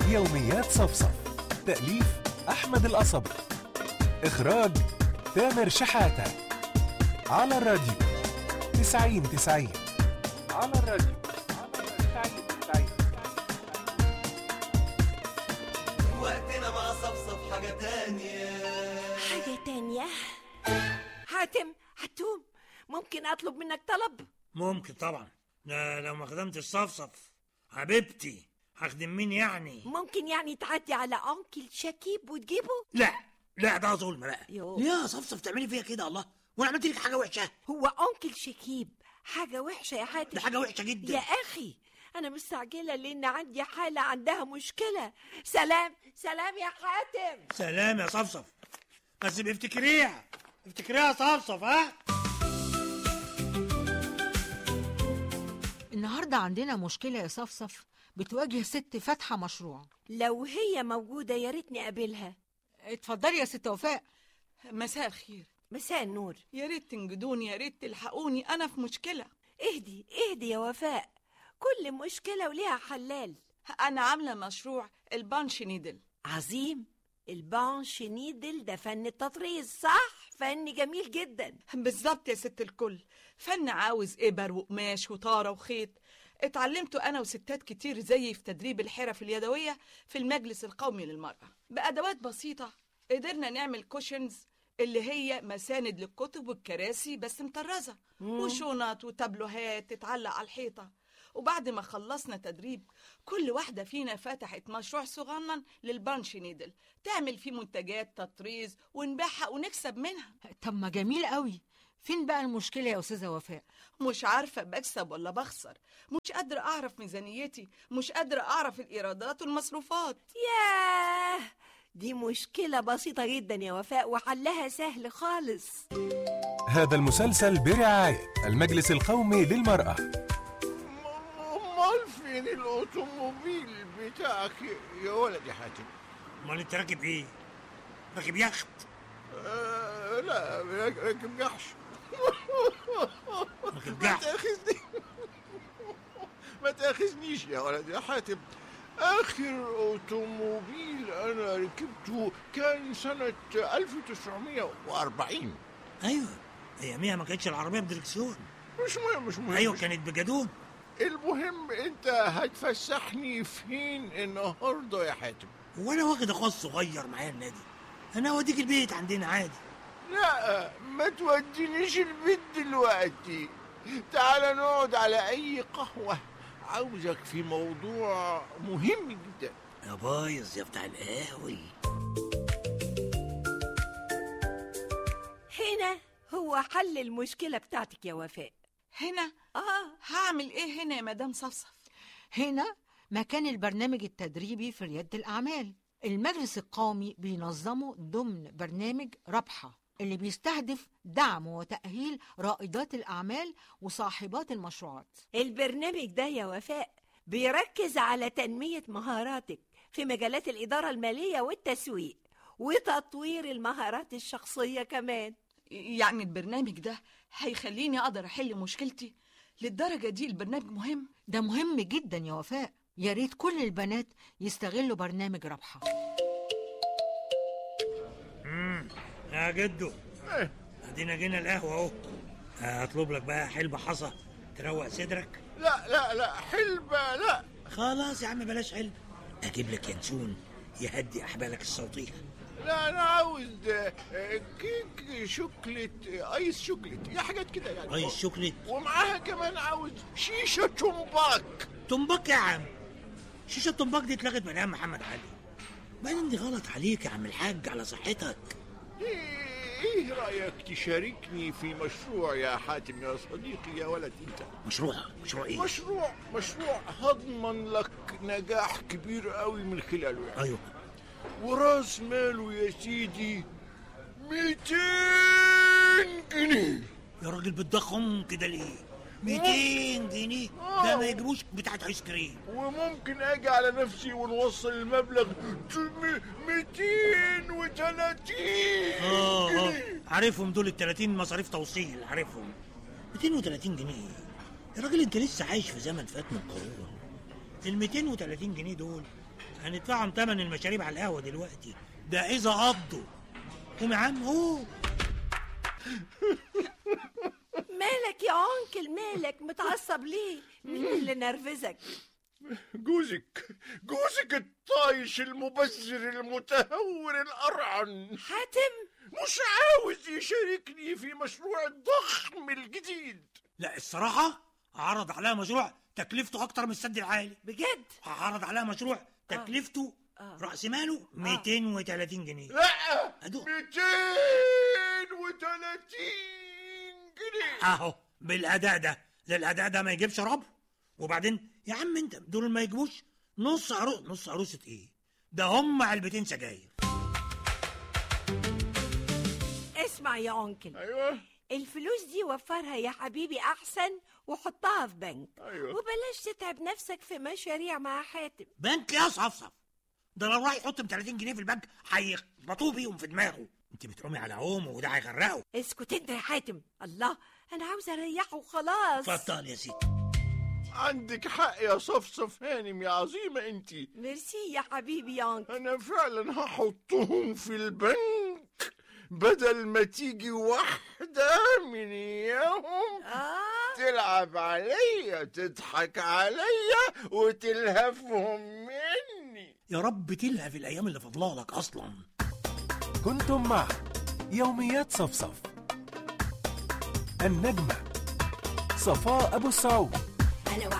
يوميات صفصف تأليف أحمد القصبي إخراج تامر شحاتة على الراديو تسعين تسعين على الراديو تسعين تسعين وقتنا مع صفصف حاجة تانية حاجة تانية حاتم حتوم ممكن أطلب منك طلب ممكن طبعا لا لو ما خدمت الصفصف حبيبتي هخدم مين يعني ممكن يعني تعدي على أنكل شكيب وتجيبه لا لا ده ظلم بقى يو. ليه يا صفصف تعملي فيها كده الله وانا عملت لك حاجه وحشه هو أنكل شكيب حاجة وحشة يا حاتم ده حاجه وحشه جدا يا أخي أنا مستعجلة لأن عندي حالة عندها مشكلة سلام سلام يا حاتم سلام يا صفصف بس بافتكريها افتكريها يا صفصف ها النهارده عندنا مشكلة يا صفصف بتواجه ست فاتحة مشروع لو هي موجودة يا ريتني أقابلها اتفضلي يا ست وفاء مساء الخير مساء النور يا ريت تنجدوني يا ريت تلحقوني انا في مشكله اهدي اهدي يا وفاء كل مشكلة وليها حلال انا عامله مشروع البانش نيدل عظيم البانش نيدل ده فن التطريز صح فن جميل جدا بالظبط يا ست الكل فن عاوز ابر وقماش وطاره وخيط اتعلمته انا وستات كتير زيي في تدريب الحرف اليدويه في المجلس القومي للمراه بادوات بسيطه قدرنا نعمل كوشنز اللي هي مساند للكتب والكراسي بس مطرزه وشنط وتابلوهات تتعلق على الحيطه وبعد ما خلصنا تدريب كل واحدة فينا فتحت مشروع صغنن للبانش نيدل تعمل فيه منتجات تطريز ونبيعها ونكسب منها طب ما جميل قوي فين بقى المشكلة يا أستاذة وفاء مش عارفة بكسب ولا بخسر مش قادرة أعرف ميزانيتي مش قادرة أعرف الإيرادات والمصروفات ياه دي مشكلة بسيطة جدا يا وفاء وحلها سهل خالص هذا المسلسل برعاية المجلس القومي للمرأة امال فين الاوتوموبيل بتاعك يا ولد يا حاتم امال انت راكب ايه راكب يخت آه لا راكب جحش راكب ما جحش تاخذني ما تاخذنيش يا ولد يا حاتم اخر اوتوموبيل انا ركبته كان سنة 1940 ايوه اياميها ما كانتش العربيه بدركسيون مش مهم مش مهم ايوه مش كانت بجدون المهم انت هتفسحني فين النهارده يا حاتم وانا واخد اخويا الصغير معايا النادي انا اوديك البيت عندنا عادي لا ما تودينيش البيت دلوقتي تعال نقعد على اي قهوة عاوزك في موضوع مهم جدا يا بايظ يا بتاع القهوي هنا هو حل المشكلة بتاعتك يا وفاء هنا آه هعمل إيه هنا يا مدام صفصف هنا مكان البرنامج التدريبي في ريادة الأعمال المجلس القومي بينظمه ضمن برنامج رابحة اللي بيستهدف دعم وتأهيل رائدات الأعمال وصاحبات المشروعات البرنامج ده يا وفاء بيركز على تنمية مهاراتك في مجالات الإدارة المالية والتسويق وتطوير المهارات الشخصية كمان يعني البرنامج ده هيخليني أقدر أحل مشكلتي للدرجة دي البرنامج مهم ده مهم جدا يا وفاء يا ريت كل البنات يستغلوا برنامج رابحة يا جدو إيه؟ ادينا جينا القهوه اهو هطلب لك بقى حلبة حصى تروق صدرك لا لا لا حلبة لا خلاص يا عم بلاش حلم اجيب لك ينسون يهدي احبالك الصوتيه لا انا عاوز آه، كيك شوكليت آه، ايس شوكليت يا حاجات كده يعني ايس شوكليت ومعاها كمان عاوز شيشة تومباك طنباك يا عم شيشه الطنباك دي اتلغت من ايام محمد علي بعدين دي غلط عليك يا عم الحاج على صحتك ايه إيه رايك تشاركني في مشروع يا حاتم يا صديقي يا ولد انت مشروع مشروع ايه مشروع مشروع هضمن لك نجاح كبير قوي من خلاله يعني. ايوه وراس ماله يا سيدي 200 جنيه يا راجل بتضخم كده ليه 200 جنيه ده ما يجيبوش بتاعت ايس كريم وممكن اجي على نفسي ونوصل المبلغ 230 اه اه جنيه عارفهم دول ال 30 مصاريف توصيل عارفهم 230 جنيه يا راجل انت لسه عايش في زمن فات من قرون ال 230 جنيه دول هندفعهم تمن المشاريب على القهوه دلوقتي ده اذا قضوا قوم يا عم قوم مالك يا عنكل مالك متعصب ليه مين اللي نرفزك جوزك جوزك الطايش المبذر المتهور الأرعن حاتم مش عاوز يشاركني في مشروع الضخم الجديد لا الصراحه عرض عليها مشروع تكلفته اكتر من السد العالي بجد عرض عليها مشروع تكلفته آه. راس ماله 230 جنيه لا أدوق. 230 جنيه اهو بالاداء ده لا الاداء ده ما يجيبش ربع وبعدين يا عم انت دول ما يجيبوش نص عروس نص عروسه ايه ده هم علبتين سجاير اسمع يا عنكل ايوه الفلوس دي وفرها يا حبيبي احسن وحطها في بنك أيوة. وبلاش تتعب نفسك في مشاريع مع حاتم بنك يا صفصف ده لو راح يحط ب 30 جنيه في البنك هيخبطوه بيهم في دماغه انت بتقومي على عومه وده هيغرقه اسكت انت يا حاتم الله انا عاوزه اريحه وخلاص اتفضل يا ستي عندك حق يا صفصف هانم يا عظيمة انت ميرسي يا حبيبي يا عنكل انا فعلا هحطهم في البنك بدل ما تيجي واحدة من اياهم اه تلعب عليا تضحك عليا وتلهفهم مني يا رب تلهى في الايام اللي فاضله لك اصلا كنتم مع يوميات صفصف النجمة صفاء أبو السعود انا